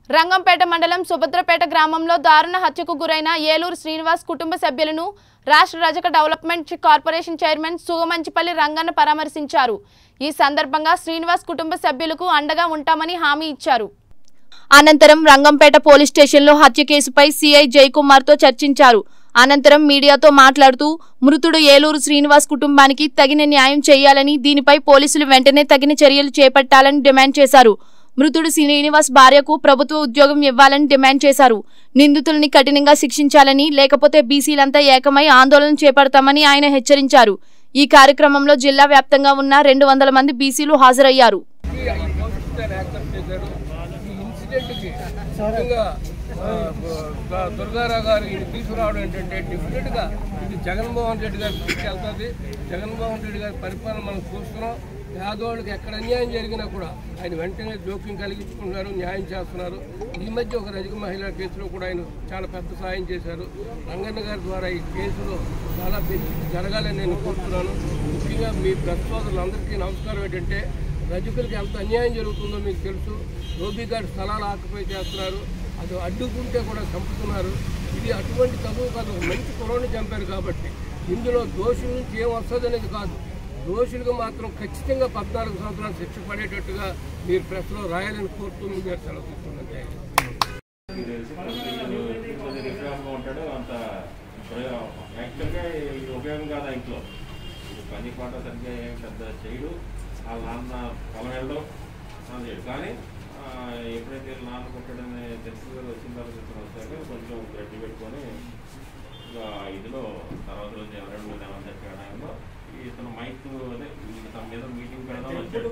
రంగంపేట మండలం సుభద్రపేట గ్రామంలో దారుణ హత్యకు గురైన ఏలూరు శ్రీనివాస్ కుటుంబ సభ్యులను రాష్ట్ర Rajaka development corporation chairman Sugamanchipalli Ranganna పరామర్శించారు ఈ సందర్భంగా శ్రీనివాస్ కుటుంబ సభ్యులకు అండగా ఉంటామని హామీ ఇచ్చారు అనంతరం రంగంపేట పోలీస్ స్టేషన్లో హత్య కేసుపై సీఐ జయకుమార్తో చర్చించారు అనంతరం మీడియాతో మాట్లాడుతూ మృతుడు ఏలూరు శ్రీనివాస్ కుటుంబానికి తగిన న్యాయం చేయాలని దీనిపై పోలీసులు వెంటనే తగిన చర్యలు చేపట్టాలని డిమాండ్ చేశారు మృతుడు శ్రీనివాస్ భార్యకు ప్రభుత్వ ఉద్యోగం ఇవ్వాలని డిమాండ్ చేశారు నిందితుల్ని కఠినంగా శిక్షించాలని లేకపోతే బీసీలంతా ఏకమై ఆందోళన చేపడతామని ఆయన హెచ్చరించారు ఈ కార్యక్రమంలో జిల్లా వ్యాప్తంగా ఉన్న రెండు వందల మంది బీసీలు హాజరయ్యారు ఈ ఈ భవిష్యత్తుని యాక్సెప్ట్ చేశారు ఈ ఇన్సిడెంట్కి ముఖ్యంగా ఆ, దు- దుర్గారావు గారు ఇది తీసుకురావడం ఏంటంటే డెఫినెట్గా ఇది జగన్మోహన్ రెడ్డి గారి దృష్టికి వెళ్తుంది జగన్మోహన్ రెడ్డి గారి పరిపాలన మనం చూస్తున్నాం పేదవాళ్ళకి ఎక్కడ అన్యాయం జరిగినా కూడా ఆయన వెంటనే జోక్యం కలిగించుకుంటున్నారు న్యాయం చేస్తున్నారు ఈ మధ్య ఒక రజక మహిళా కేసులో కూడా ఆయన చాలా పెద్ద సహాయం చేశారు రంగన్న గారి ద్వారా ఈ కేసులో చాలా బెనిఫిట్ జరగాలని నేను కోరుతున్నాను ముఖ్యంగా మీ ప్రెస్ సోదరులందరికీ నమస్కారం ఏంటంటే రజకులకి ఎంత అన్యాయం జరుగుతుందో మీకు తెలుసు రోబీగార్డ్ స్థలాలు ఆక్యుపై చేస్తున్నారు అది అడ్డుకుంటే కూడా చంపుతున్నారు ఇది అటువంటి చదువు కాదు ఒక మంచి కురవని చంపారు కాబట్టి ఇందులో దోషుల నుంచి ఏం వస్తుంది అనేది కాదు దోషులకు మాత్రం ఖచ్చితంగా పద్నాలుగు సంవత్సరాలు శిక్ష పడేటట్టుగా మీరు ప్రెస్లో రాయాలని కోరుతూ మీ దగ్గర సెలవు తీసుకున్నాను జై హింద్. కొద్దిగా రిఫామ్గా ఉంటాడు అంత ప్రయోగం యాక్చువల్గా ఇది ఉపయోగం కాదు ఆ ఇంట్లో ఇది పని పాట సరిగ్గా ఏం పెద్ద చేయడు వాళ్ళ నాన్న పొలం వెళ్ళడం నాన్న చేయడు కానీ ఆ, ఎప్పుడైతే వీళ్ళ నాన్న కొట్టాడని తెలిసి వచ్చిన తర్వాత ఇతను వచ్చాక కొంచెం గడ్డి పెట్టుకొని ఇక ఇదిలో తర్వాత రోజు రెండు మూడు నెలలు చెప్పడంలో ఇతను మైక్ అదే ఈ తన మీద మీటింగ్ పెడదాం వచ్చాడు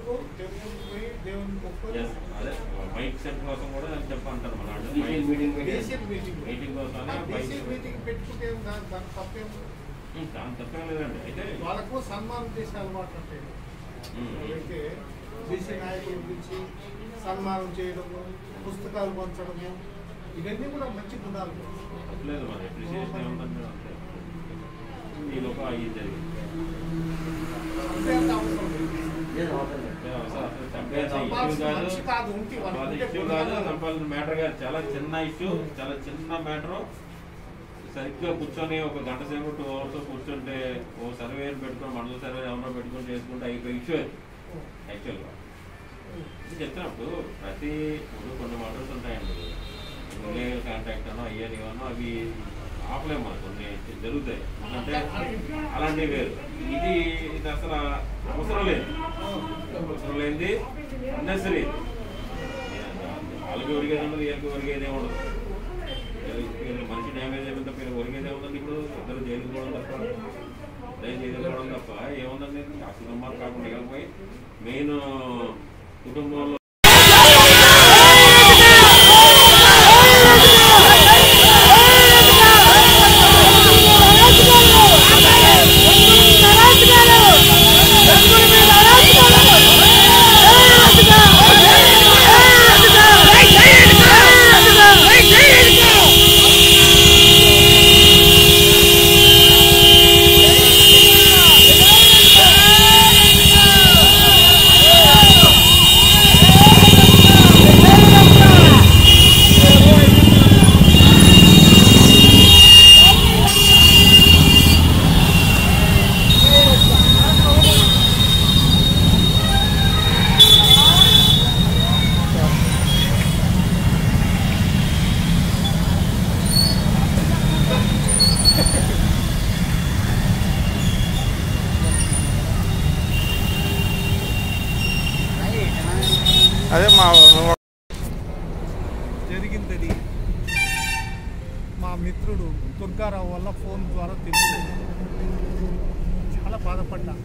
Yes, అదే మైక్ సెట్ కోసం కూడా చెప్పంటారు మన వాళ్ళు. మైక్ మీటింగ్ కోసం దాని తప్పేం లేదండి అయితే వాళ్ళకు సన్మానం చేసే అలవాటు ఉంటాయి ఉమ్, అయితే బీసీ నాయకుల గురించి సన్మానం చేయడము పుస్తకాలు పంచడము ఇవన్నీ కూడా మంచి గుణాలు తప్పలేదు మరి అప్రిసియేషన్ ఏముందంటే అంతే ఈ లోప అయ్యి జరిగింది అంతే అంత అవసరం లేదు. అంటే అసలు అసలు చంపేయాల్సిన చంపాల్సిన issue మనిషి కాదు, ఉంటే కాదు వాళ్ళకి ఇష్యూ ఉంటే కాదు గుణాలు. చంపాల్సిన మ్యాటర్ కాదు చాలా చిన్న ఇష్యూ చాలా చిన్న మ్యాటర్ సరిగ్గా కూర్చొని ఒక గంట సేపు టూ అవర్స్ కూర్చుంటే ఓ సర్వేని పెట్టుకొని మండల సర్వే ఎవరో పెట్టుకొని చేసుకుంటే అయిపోయి ఇష్యూ యాక్చువల్గా ఇది చెప్తున్నప్పుడు ప్రతి ఇప్పుడు కొన్ని మోడల్స్ ఉంటాయండి ఇల్లీగల్ కాంటాక్ట్ అనో అయ్యని అనో అవి ఆపలేము మనకు కొన్ని జరుగుతాయి అంటే అలాంటివి వేరు ఇది ఇది అసలు అవసరం లేదు అవసరం లేనిది అన్నెసరీ వాళ్ళకి ఒరిగేది ఉండదు వీళ్ళకి ఒరిగేది ఏమి ఉండదు వీళ్ళకి- వీళ్ళకి మనిషి డ్యామేజ్ అయిపోతే వీళ్ళకి ఒరిగేది ఏముందండి ఇప్పుడు ఇద్దరు జైలు పోవడం తప్ప ఇద్దరు జైలు పోవడం తప్ప ఏముందండి ఆ కుటుంబాలు కాకుండా వెళ్ళిపోయి మెయిన్ కుటుంబంలో అదే మా జరిగిందని మా మిత్రుడు దుర్గారావు వల్ల ఫోన్ ద్వారా తెలిసింది చాలా బాధపడ్డా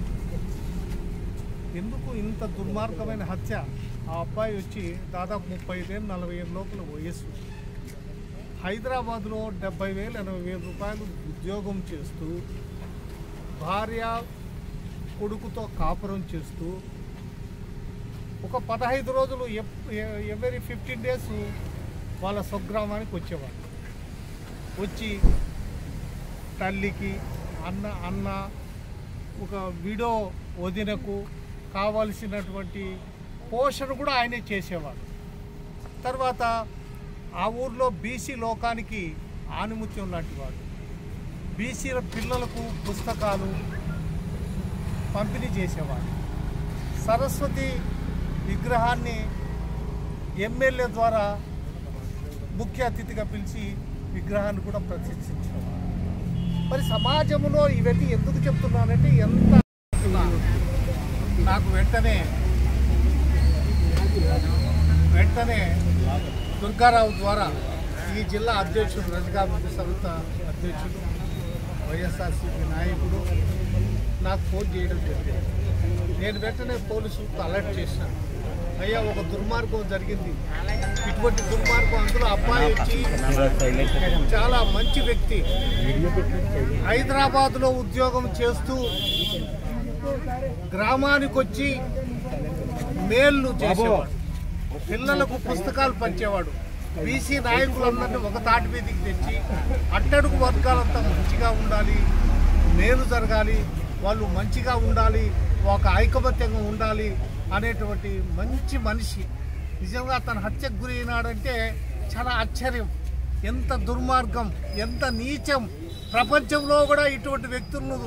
ఎందుకు ఇంత దుర్మార్గమైన హత్య ఆ అబ్బాయి వచ్చి దాదాపు ముప్పై ఐదేళ్ళు నలభై ఏళ్ళ లోపల వయస్సు హైదరాబాద్లో డెబ్బై వేలు ఎనభై వేల రూపాయలు ఉద్యోగం చేస్తూ భార్య కొడుకుతో కాపురం చేస్తూ ఒక పదహైదు రోజులు ఎవరీ ఫిఫ్టీన్ డేస్ వాళ్ళ స్వగ్రామానికి వచ్చేవాళ్ళు వచ్చి తల్లికి అన్న అన్న ఒక విడో వదినకు కావలసినటువంటి పోషణ కూడా ఆయనే చేసేవాడు తర్వాత ఆ ఊర్లో బీసీ లోకానికి ఆనిముత్యం లాంటి వాడు బీసీల పిల్లలకు పుస్తకాలు పంపిణీ చేసేవాడు సరస్వతి విగ్రహాన్ని ఎమ్మెల్యే ద్వారా ముఖ్య అతిథిగా పిలిచి విగ్రహాన్ని కూడా ప్రతిష్ఠించేవాడు మరి సమాజంలో ఇవన్నీ ఎందుకు చెప్తున్నానంటే ఎంత నాకు వెంటనే వెంటనే దుర్గారావు ద్వారా ఈ జిల్లా అధ్యక్షుడు రజగాభివృద్ధి సంస్థ అధ్యక్షుడు వైఎస్ఆర్సీపీ నాయకుడు నాకు ఫోన్ చేయడం జరిగింది నేను వెంటనే పోలీసులకు అలర్ట్ చేశాను అయ్యా ఒక దుర్మార్గం జరిగింది ఇటువంటి దుర్మార్గం అందులో అబ్బాయి వచ్చి చాలా మంచి వ్యక్తి హైదరాబాద్లో ఉద్యోగం చేస్తూ గ్రామానికి వచ్చి మేళ్ళు చేసేవాడు పిల్లలకు పుస్తకాలు పంచేవాడు బీసీ నాయకులందరినీ ఒక తాటి మీదకి తెచ్చి అట్టడుగు వర్గాలంతా మంచిగా ఉండాలి మేలు జరగాలి వాళ్ళు మంచిగా ఉండాలి ఒక ఐకమత్యంగా ఉండాలి అనేటువంటి మంచి మనిషి నిజంగా అతను హత్యకు గురి అయినాడంటే చాలా ఆశ్చర్యం ఎంత దుర్మార్గం ఎంత నీచం ప్రపంచంలో కూడా ఇటువంటి వ్యక్తులను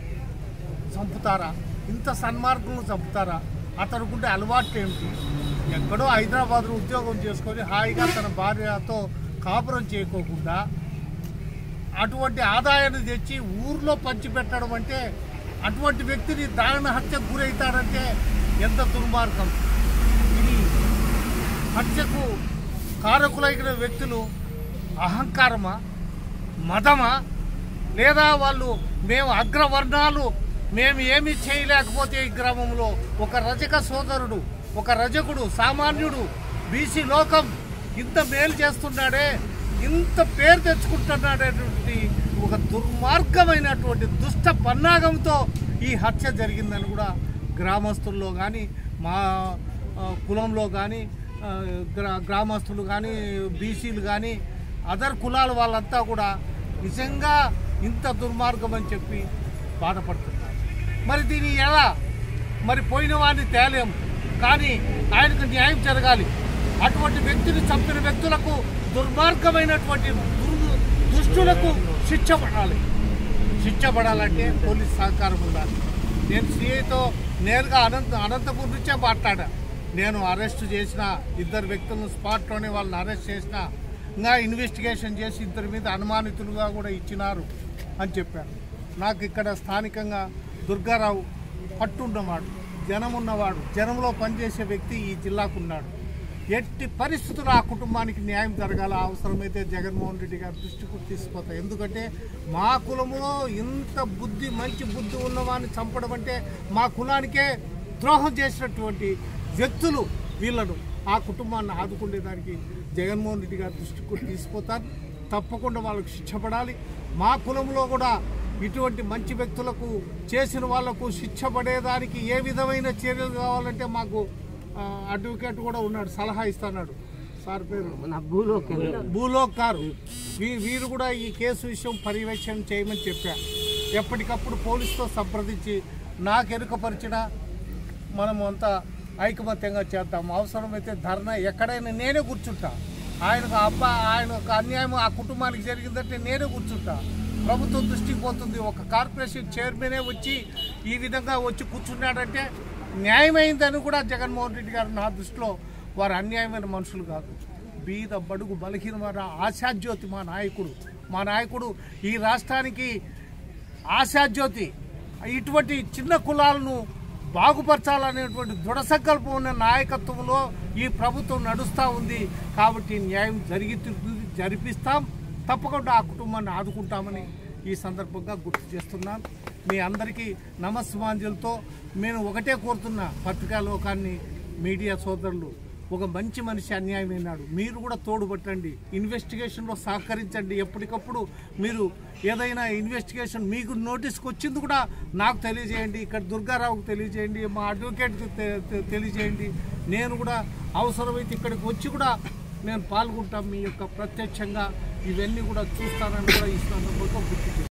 చంపుతారా ఇంత సన్మార్గంలో చంపుతారా అతనుకుంటే అలవాట్లు ఏమిటి ఎక్కడో హైదరాబాద్లో ఉద్యోగం చేసుకొని హాయిగా తన భార్యతో కాపురం చేయకోకుండా అటువంటి ఆదాయాన్ని తెచ్చి ఊర్లో పంచిపెట్టడం అంటే అటువంటి వ్యక్తిని దారుణ హత్యకు గురవుతాడంటే ఎంత దుర్మార్గం ఇది హత్యకు కారకులైన వ్యక్తులు అహంకారమా మదమా లేదా వాళ్ళు మేము అగ్రవర్ణాలు మేము ఏమి చేయలేకపోతే ఈ గ్రామంలో ఒక రజక సోదరుడు ఒక రజకుడు సామాన్యుడు బీసీ లోకం ఇంత మేలు చేస్తున్నాడే ఇంత పేరు తెచ్చుకుంటున్నాడేటువంటి ఒక దుర్మార్గమైనటువంటి దుష్ట పన్నాగంతో ఈ హత్య జరిగిందని కూడా గ్రామస్తుల్లో కానీ మా ఆ, కులంలో కానీ ఆ, గ్రా గ్రామస్తులు కానీ బీసీలు కానీ అదర్ కులాల వాళ్ళంతా కూడా నిజంగా ఇంత దుర్మార్గం అని చెప్పి బాధపడుతున్నారు మరి దీన్ని ఎలా మరి పోయిన వాడిని తేలేం కానీ ఆయనకు న్యాయం జరగాలి అటువంటి వ్యక్తిని చంపిన వ్యక్తులకు దుర్మార్గమైనటువంటి దుర్- దుష్టులకు శిక్ష పడాలి శిక్ష పడాలంటే పోలీస్ సహకారం ఉండాలి నేను సిఐతో నేరుగా అనంత అనంతపూర్ నుంచే మాట్లాడా నేను అరెస్ట్ చేసిన ఇద్దరు వ్యక్తులను స్పాట్లోనే వాళ్ళని అరెస్ట్ చేసిన ఇంకా ఇన్వెస్టిగేషన్ చేసి ఇద్దరి మీద అనుమానితులుగా కూడా ఇచ్చినారు అని చెప్పారు నాకు ఇక్కడ స్థానికంగా దుర్గారావు పట్టున్నవాడు జనం ఉన్నవాడు జనంలో పనిచేసే వ్యక్తి ఈ జిల్లాకు ఉన్నాడు ఎట్టి పరిస్థితులు ఆ కుటుంబానికి న్యాయం జరగాల అవసరమైతే జగన్మోహన్ రెడ్డి గారి దృష్టికి తీసుకుపోతాయి ఎందుకంటే మా కులంలో ఇంత బుద్ధి మంచి బుద్ధి ఉన్నవాడిని చంపడం అంటే మా కులానికే ద్రోహం చేసినటువంటి వ్యక్తులు వీళ్ళను ఆ కుటుంబాన్ని ఆదుకునేదానికి జగన్మోహన్ రెడ్డి గారి దృష్టికి తీసుకుపోతారు తప్పకుండా వాళ్ళకు శిక్ష పడాలి మా కులంలో కూడా ఇటువంటి మంచి వ్యక్తులకు చేసిన వాళ్లకు శిక్ష పడేదానికి ఏ విధమైన చర్యలు కావాలంటే మాకు ఆ, అడ్వకేట్ కూడా ఉన్నాడు సలహా ఇస్తున్నాడు సార్ పేరు భూలోక్ గారు వీ- వీరు కూడా ఈ కేసు విషయం పర్యవేక్షణ చేయమని చెప్పారు ఎప్పటికప్పుడు పోలీసుతో సంప్రదించి నాకు ఎరుకపరిచిన మనం అంతా ఐకమత్యంగా చేద్దాం అవసరమైతే ధర్నా ఎక్కడైనా నేనే కూర్చుంటా ఆయనకు అబ్బా ఆయన ఒక అన్యాయం ఆ కుటుంబానికి జరిగిందంటే నేనే కూర్చుంటా ప్రభుత్వం దృష్టికి పోతుంది ఒక కార్పొరేషన్ చైర్మనే వచ్చి ఈ విధంగా వచ్చి కూర్చున్నాడంటే న్యాయమైందని కూడా జగన్మోహన్ రెడ్డి గారు నా దృష్టిలో వారు అన్యాయమైన మనుషులు కాదు బీద బడుగు బలహీన వారు ఆశాజ్యోతి మా నాయకుడు మా నాయకుడు ఈ రాష్ట్రానికి ఆశాజ్యోతి ఇటువంటి చిన్న కులాలను బాగుపరచాలనేటువంటి దృఢ సంకల్పం ఉన్న నాయకత్వంలో ఈ ప్రభుత్వం నడుస్తూ ఉంది కాబట్టి న్యాయం జరిగి తీరుతుంది, జరిపిస్తాం తప్పకుండా ఆ కుటుంబాన్ని ఆదుకుంటామని ఈ సందర్భంగా గుర్తు చేస్తున్నాను మీ అందరికీ నమస్మాంజలతో నేను ఒకటే కోరుతున్నా పత్రికా లోకాన్ని మీడియా సోదరులు ఒక మంచి మనిషి అన్యాయమైనాడు మీరు కూడా తోడుపట్టండి ఇన్వెస్టిగేషన్లో సహకరించండి ఎప్పటికప్పుడు మీరు ఏదైనా ఇన్వెస్టిగేషన్ మీకు నోటీస్కి వచ్చింది కూడా నాకు తెలియజేయండి ఇక్కడ దుర్గారావుకు తెలియజేయండి మా అడ్వకేట్కి తె- తె- తెలియజేయండి నేను కూడా అవసరమైతే ఇక్కడికి వచ్చి కూడా నేను పాల్గొంటాం మీ యొక్క ప్రత్యక్షంగా ఇవన్నీ కూడా చూస్తానని కూడా ఈ సందర్భంగా గుర్తు చేస్తాను